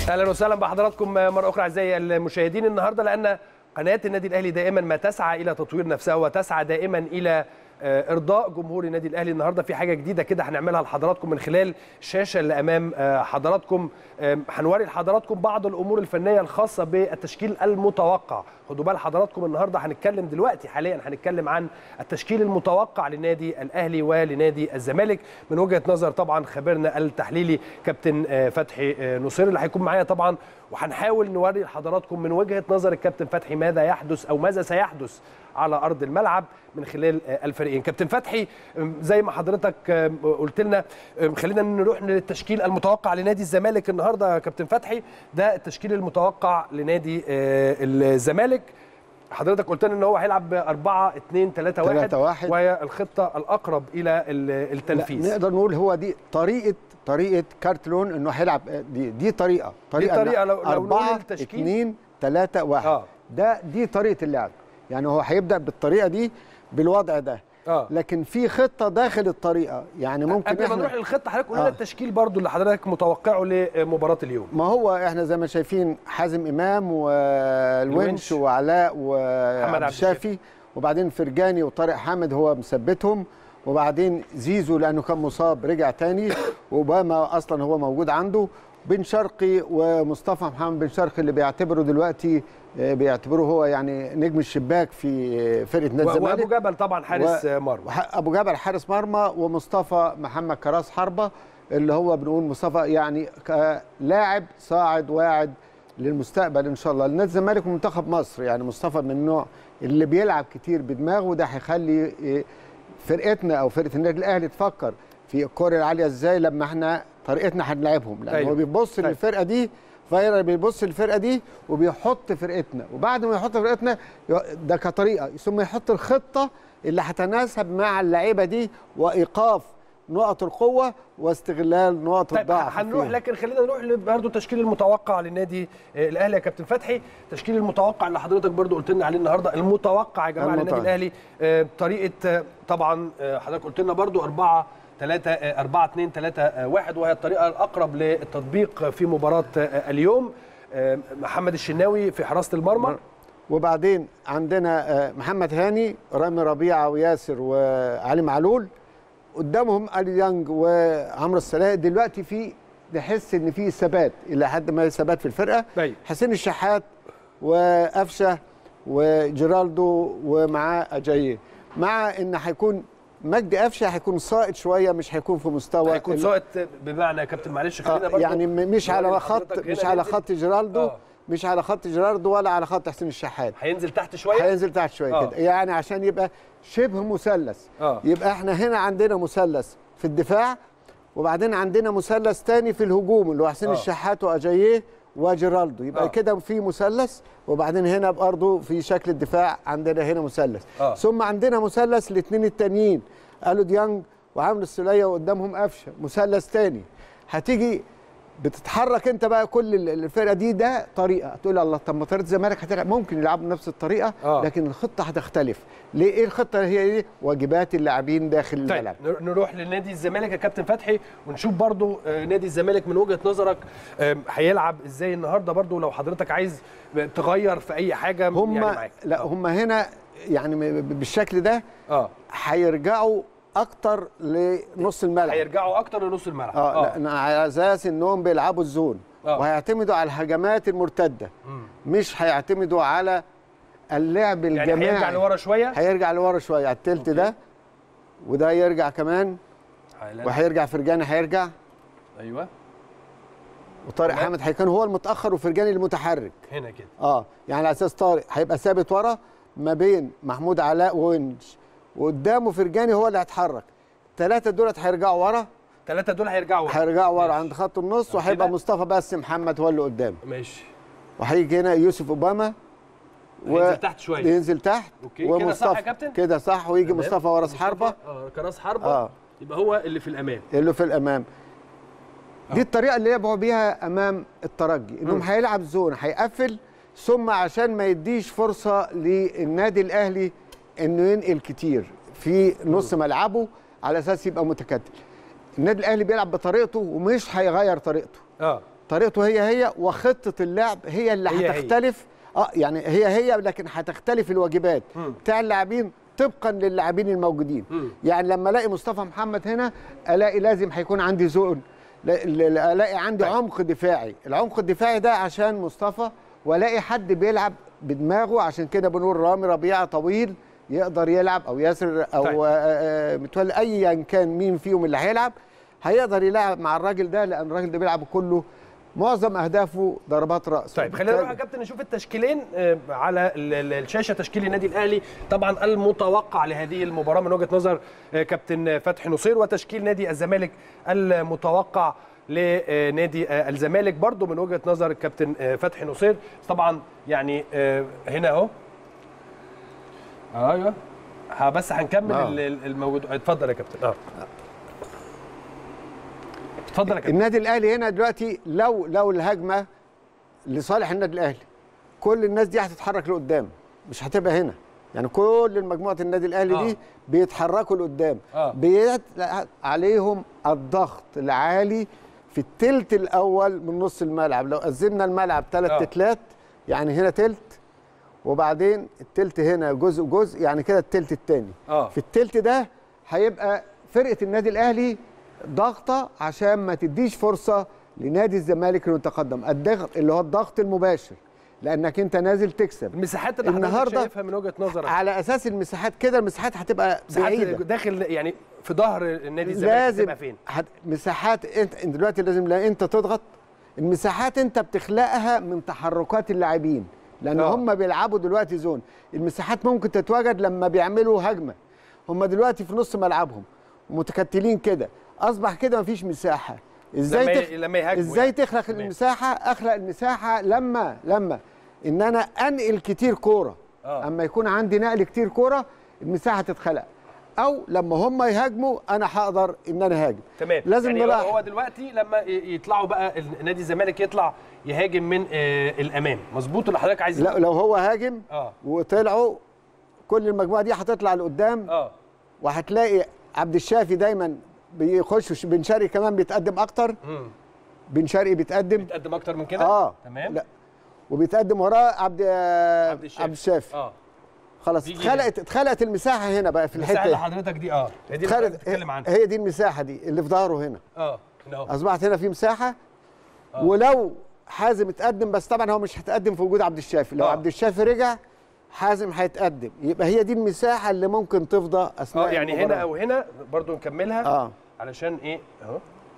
اهلا وسهلا بحضراتكم مره اخرى اعزائي المشاهدين النهارده لان قناه النادي الاهلي دائما ما تسعى الى تطوير نفسها وتسعى دائما الى ارضاء جمهور النادي الاهلي النهارده في حاجه جديده كده هنعملها لحضراتكم من خلال الشاشه اللي امام حضراتكم هنوري لحضراتكم بعض الامور الفنيه الخاصه بالتشكيل المتوقع خدوا بال حضراتكم النهارده هنتكلم دلوقتي حاليا هنتكلم عن التشكيل المتوقع لنادي الاهلي ولنادي الزمالك من وجهه نظر طبعا خبيرنا التحليلي كابتن فتحي نصير اللي هيكون معايا طبعا وهنحاول نوري لحضراتكم من وجهه نظر الكابتن فتحي ماذا يحدث او ماذا سيحدث على ارض الملعب من خلال الفريقين كابتن فتحي زي ما حضرتك قلت لنا خلينا نروح للتشكيل المتوقع لنادي الزمالك النهارده كابتن فتحي ده التشكيل المتوقع لنادي الزمالك حضرتك قلت لنا ان هو هيلعب 4 2 3 1 3 1 وهي الخطه الاقرب الى التنفيذ نقدر نقول هو دي طريقه طريقه كارتلون انه هيلعب دي دي طريقه طريقه دي طريقه لو, لو 4 2 3 1 آه. ده دي طريقه اللعب يعني هو هيبدا بالطريقه دي بالوضع ده آه. لكن في خطه داخل الطريقه يعني ممكن قبل ما نروح للخطه حضرتك قول لنا آه. التشكيل برضو اللي حضرتك متوقعه لمباراه اليوم ما هو احنا زي ما شايفين حازم امام والونش وعلاء وعبد الشافي وبعدين فرجاني وطارق حامد هو مثبتهم وبعدين زيزو لانه كان مصاب رجع تاني واوباما اصلا هو موجود عنده بن شرقي ومصطفى محمد بن شرقي اللي بيعتبره دلوقتي بيعتبره هو يعني نجم الشباك في فرقه نادي الزمالك وابو جبل طبعا حارس و... مرمى ابو جبل حارس مرمى ومصطفى محمد كراس حربه اللي هو بنقول مصطفى يعني كلاعب صاعد واعد للمستقبل ان شاء الله لنادي الزمالك ومنتخب مصر يعني مصطفى من النوع اللي بيلعب كتير بدماغه وده هيخلي فرقتنا او فرقه النادي الاهلي تفكر في الكره العاليه ازاي لما احنا طريقتنا هنلاعبهم لان أيوه. هو بيبص أيوه. للفرقه دي فايرا بيبص للفرقه دي وبيحط فرقتنا وبعد ما يحط فرقتنا ده كطريقه ثم يحط الخطه اللي هتناسب مع اللعيبه دي وايقاف نقط القوه واستغلال نقط طيب الضعف هنروح لكن خلينا نروح برضه التشكيل المتوقع للنادي الاهلي يا كابتن فتحي التشكيل المتوقع اللي حضرتك برضه قلت لنا عليه النهارده المتوقع يا جماعه للنادي الاهلي طريقه طبعا حضرتك قلت لنا برضه أربعة 3 4 2 3 1 وهي الطريقه الاقرب للتطبيق في مباراه اليوم محمد الشناوي في حراسه المرمى وبعدين عندنا محمد هاني رامي ربيعه وياسر وعلي معلول قدامهم الي يانج وعمرو السلاء دلوقتي في نحس ان في ثبات الى حد ما ثبات في الفرقه بي. حسين الشحات وقفشه وجيرالدو ومعاه اجاييه مع ان هيكون مجدي قفشه هيكون ساقط شويه مش هيكون في مستوى هيكون ساقط بمعنى يا كابتن معلش خلينا برضه يعني مش على خط مش على خط جيرالدو آه. مش على خط جيرالدو ولا على خط حسين الشحات هينزل تحت شويه هينزل تحت شويه آه. كده يعني عشان يبقى شبه مثلث آه. يبقى احنا هنا عندنا مثلث في الدفاع وبعدين عندنا مثلث تاني في الهجوم اللي هو حسين آه. الشحات واجاييه وجيرالدو يبقى آه. كده في مثلث وبعدين هنا برضه في شكل الدفاع عندنا هنا مثلث آه. ثم عندنا مثلث الاثنين التانيين الو ديانج وعامل السوليه وقدامهم قفشه مثلث تاني هتيجي بتتحرك انت بقى كل الفرقه دي ده طريقه تقول الله طب ما طريقه الزمالك هتلعب ممكن يلعبوا بنفس الطريقه آه. لكن الخطه هتختلف ليه ايه الخطه هي ايه واجبات اللاعبين داخل طيب الملعب نروح لنادي الزمالك يا كابتن فتحي ونشوف برضو نادي الزمالك من وجهه نظرك هيلعب ازاي النهارده برضو لو حضرتك عايز تغير في اي حاجه هم يعني معاك. لا هم هنا يعني بالشكل ده اه هيرجعوا اكتر لنص الملعب هيرجعوا اكتر لنص الملعب اه, آه. على اساس انهم بيلعبوا الزون آه. وهيعتمدوا على الهجمات المرتده مم. مش هيعتمدوا على اللعب يعني الجماعي هيرجع لورا شويه هيرجع لورا شويه على التلت ده وده يرجع كمان وهيرجع فرجاني هيرجع ايوه وطارق حامد هيكون هو المتاخر وفرجاني المتحرك هنا كده اه يعني على اساس طارق هيبقى ثابت ورا ما بين محمود علاء وونج وقدامه فرجاني هو اللي هيتحرك الثلاثه دولت هيرجعوا ورا الثلاثه دول هيرجعوا ورا هيرجعوا ورا عند خط النص وهيبقى مصطفى بس محمد هو اللي قدام ماشي وهيجي هنا يوسف اوباما و... ينزل تحت شويه ينزل تحت اوكي كده صح يا كابتن كده صح ويجي مصطفى ورا راس حربه اه كراس حربه اه يبقى هو اللي في الامام اللي في الامام دي الطريقه اللي لعبوا بيها امام الترجي انهم هيلعب زون هيقفل ثم عشان ما يديش فرصه للنادي الاهلي انه ينقل كتير في نص ملعبه على اساس يبقى متكتل النادي الاهلي بيلعب بطريقته ومش هيغير طريقته اه طريقته هي هي وخطه اللعب هي اللي هي هي. هتختلف اه يعني هي هي لكن هتختلف الواجبات مم. بتاع اللاعبين طبقا للاعبين الموجودين مم. يعني لما الاقي مصطفى محمد هنا الاقي لازم هيكون عندي زون لا- لا- الاقي عندي طيب. عمق دفاعي العمق الدفاعي ده عشان مصطفى والاقي حد بيلعب بدماغه عشان كده بنقول رامي ربيعه طويل يقدر يلعب او ياسر او طيب. آه، آه، متولي ايا كان مين فيهم اللي هيلعب هيقدر يلعب مع الراجل ده لان الراجل ده بيلعب كله معظم اهدافه ضربات راس طيب خلينا نروح يا كابتن نشوف التشكيلين آه، على ال- ال- الشاشه تشكيل النادي الاهلي طبعا المتوقع لهذه المباراه من وجهه نظر آه، كابتن فتحي نصير وتشكيل نادي الزمالك المتوقع لنادي آه، الزمالك برضو من وجهه نظر الكابتن آه، فتحي نصير طبعا يعني آه، هنا اهو ايوه ها بس هنكمل آه. ال- ال- الموجود اتفضل يا كابتن اه اتفضل يا كابتن النادي الاهلي هنا دلوقتي لو لو الهجمه لصالح النادي الاهلي كل الناس دي هتتحرك لقدام مش هتبقى هنا يعني كل مجموعه النادي الاهلي آه. دي بيتحركوا لقدام آه. بيت عليهم الضغط العالي في التلت الاول من نص الملعب لو قسمنا الملعب ثلاث آه. تلات يعني هنا تلت وبعدين التلت هنا جزء جزء يعني كده التلت الثاني اه في التلت ده هيبقى فرقه النادي الاهلي ضاغطه عشان ما تديش فرصه لنادي الزمالك انه يتقدم الضغط اللي هو الضغط المباشر لانك انت نازل تكسب المساحات اللي حضرتك النهاردة شايفها من وجهه نظرك على اساس المساحات كده المساحات هتبقى مساحات بعيده داخل يعني في ظهر النادي الزمالك لازم هتبقى فين؟ هت... مساحات انت انت دلوقتي لازم لا انت تضغط المساحات انت بتخلقها من تحركات اللاعبين لان آه. هم بيلعبوا دلوقتي زون المساحات ممكن تتواجد لما بيعملوا هجمه هم دلوقتي في نص ملعبهم متكتلين كده اصبح كده مفيش مساحه ازاي لما تخ... ي- لما يهاجموا ازاي يعني. تخلق تمام. المساحه اخلق المساحه لما لما ان انا انقل كتير كوره آه. اما يكون عندي نقل كتير كوره المساحه تتخلق او لما هم يهاجموا انا هقدر ان انا هاجم تمام لازم يعني نلاحظ هو دلوقتي لما ي- يطلعوا بقى ال- نادي الزمالك يطلع يهاجم من آه الامام مظبوط اللي حضرتك عايز لا لو هو هاجم اه وطلعوا كل المجموعه دي هتطلع لقدام اه وهتلاقي عبد الشافي دايما بيخش بن شرقي كمان بيتقدم اكتر امم بن شرقي بيتقدم تقدم اكتر من كده اه تمام لا وبيتقدم وراه عبد عبد الشافي عبد الشافي اه خلاص بيجي اتخلقت اتخلقت المساحه هنا بقى في المساحه الحته اللي دي حضرتك دي اه هي دي اللي حضرتك اتخلقت بتتكلم عنها هي دي المساحه دي اللي في ظهره هنا اه هنا اهو اصبحت هنا في مساحه آه. ولو حازم اتقدم بس طبعا هو مش هيتقدم في وجود عبد الشافي لو آه. عبد الشافي رجع حازم هيتقدم يبقى هي دي المساحه اللي ممكن تفضى اثناء اه يعني هنا المباراة. او هنا برضو نكملها اه علشان ايه اهو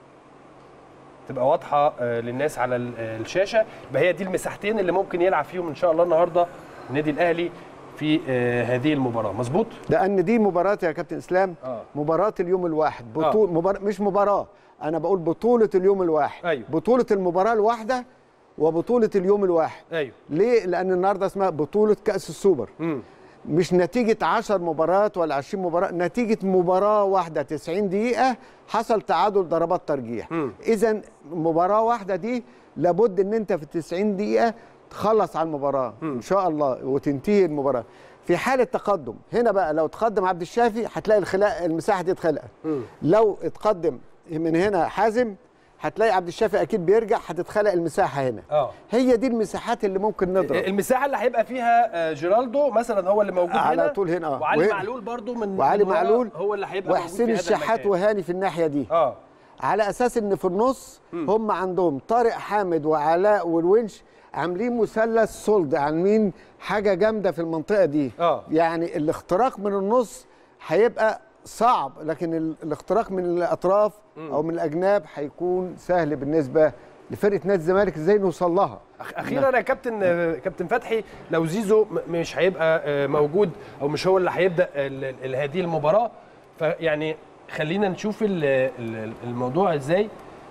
تبقى واضحه آه، للناس على ال- آه، الشاشه يبقى هي دي المساحتين اللي ممكن يلعب فيهم ان شاء الله النهارده النادي الاهلي في آه، هذه المباراه مظبوط لان دي مباراه يا كابتن اسلام اه مباراه اليوم الواحد بطول مبار... مش مباراه انا بقول بطوله اليوم الواحد أيوة. بطوله المباراه الواحده وبطوله اليوم الواحد ايوه ليه لان النهارده اسمها بطوله كاس السوبر امم مش نتيجة 10 مباريات ولا 20 مباراة نتيجة مباراة واحدة 90 دقيقة حصل تعادل ضربات ترجيح مم. إذا مباراة واحدة دي لابد إن أنت في 90 دقيقة تخلص على المباراة إن شاء الله وتنتهي المباراة في حالة تقدم هنا بقى لو تقدم عبد الشافي هتلاقي الخلاق المساحة دي اتخلقت مم. لو اتقدم من هنا حازم هتلاقي عبد الشافي أكيد بيرجع هتتخلق المساحة هنا اه هي دي المساحات اللي ممكن نضرب المساحه اللي هيبقى فيها آه، جيرالدو مثلا هو اللي موجود على هنا طول هنا، آه. وعلي وهنا- معلول برضو من وعلي من ورا معلول هو اللي هيبقى موجود وحسين في هذا الشحات المكان. وهاني في الناحيه دي اه على اساس ان في النص هم عندهم طارق حامد وعلاء والونش عاملين مثلث صلد عاملين حاجه جامده في المنطقه دي آه. يعني الاختراق من النص هيبقى صعب لكن ال- الاختراق من الاطراف او من الاجناب هيكون سهل بالنسبه لفرقه نادي الزمالك ازاي نوصل لها أخ- اخيرا يا كابتن آه، كابتن فتحي لو زيزو م- مش هيبقى آه، موجود او مش هو اللي هيبدا ال- ال- هذه المباراه فيعني خلينا نشوف ال- ال- الموضوع ازاي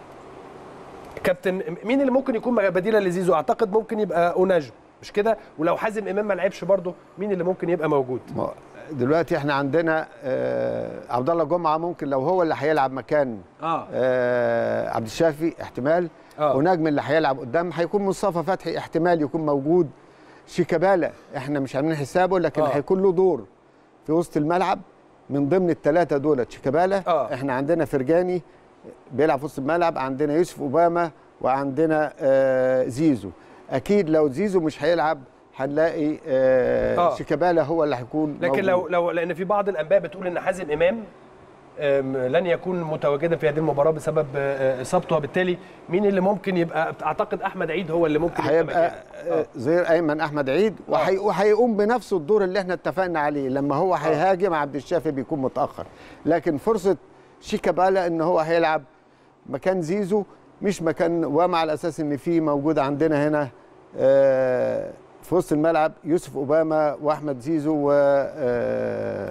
كابتن مين اللي ممكن يكون بديلا لزيزو اعتقد ممكن يبقى اوناجو مش كده ولو حازم امام ما لعبش برضه مين اللي ممكن يبقى موجود ما- دلوقتي احنا عندنا آه عبد الله جمعه ممكن لو هو اللي هيلعب مكان اه آه عبد الشافي احتمال آه. ونجم اللي هيلعب قدام هيكون مصطفى فتحي احتمال يكون موجود شيكابالا احنا مش عاملين حسابه لكن آه. آه. هيكون له دور في وسط الملعب من ضمن الثلاثه دولت شيكابالا آه. احنا عندنا فرجاني بيلعب في وسط الملعب عندنا يوسف اوباما وعندنا آه، زيزو اكيد لو زيزو مش هيلعب هنلاقي آه، آه. شيكابالا هو اللي هيكون لكن موجود. لو لو لان في بعض الانباء بتقول ان حازم امام أم، لن يكون متواجدا في هذه المباراه بسبب آه، اصابته وبالتالي مين اللي ممكن يبقى اعتقد احمد عيد هو اللي ممكن يبقى هيبقى مكانه. آه، زير ايمن احمد عيد وهي- وهيقوم بنفس الدور اللي احنا اتفقنا عليه لما هو هيهاجم عبد الشافي بيكون متاخر لكن فرصه شيكابالا ان هو هيلعب مكان زيزو مش مكان ومع الاساس ان في موجود عندنا هنا آه، في وسط الملعب يوسف اوباما واحمد زيزو و آه،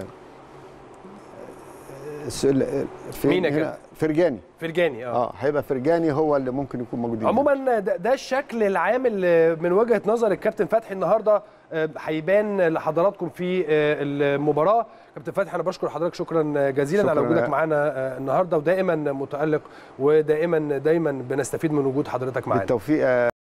سل- في- مين يا هنا كابتن؟ فرجاني فرجاني اه اه هيبقى فرجاني هو اللي ممكن يكون موجود عموما ده, ده الشكل العام اللي من وجهه نظر الكابتن فتحي النهارده آه، هيبان لحضراتكم في آه، المباراه كابتن فتحي انا بشكر حضرتك شكرا جزيلا على شكراً. وجودك معانا آه، النهارده ودائما متالق ودائما دايما بنستفيد من وجود حضرتك معانا بالتوفيق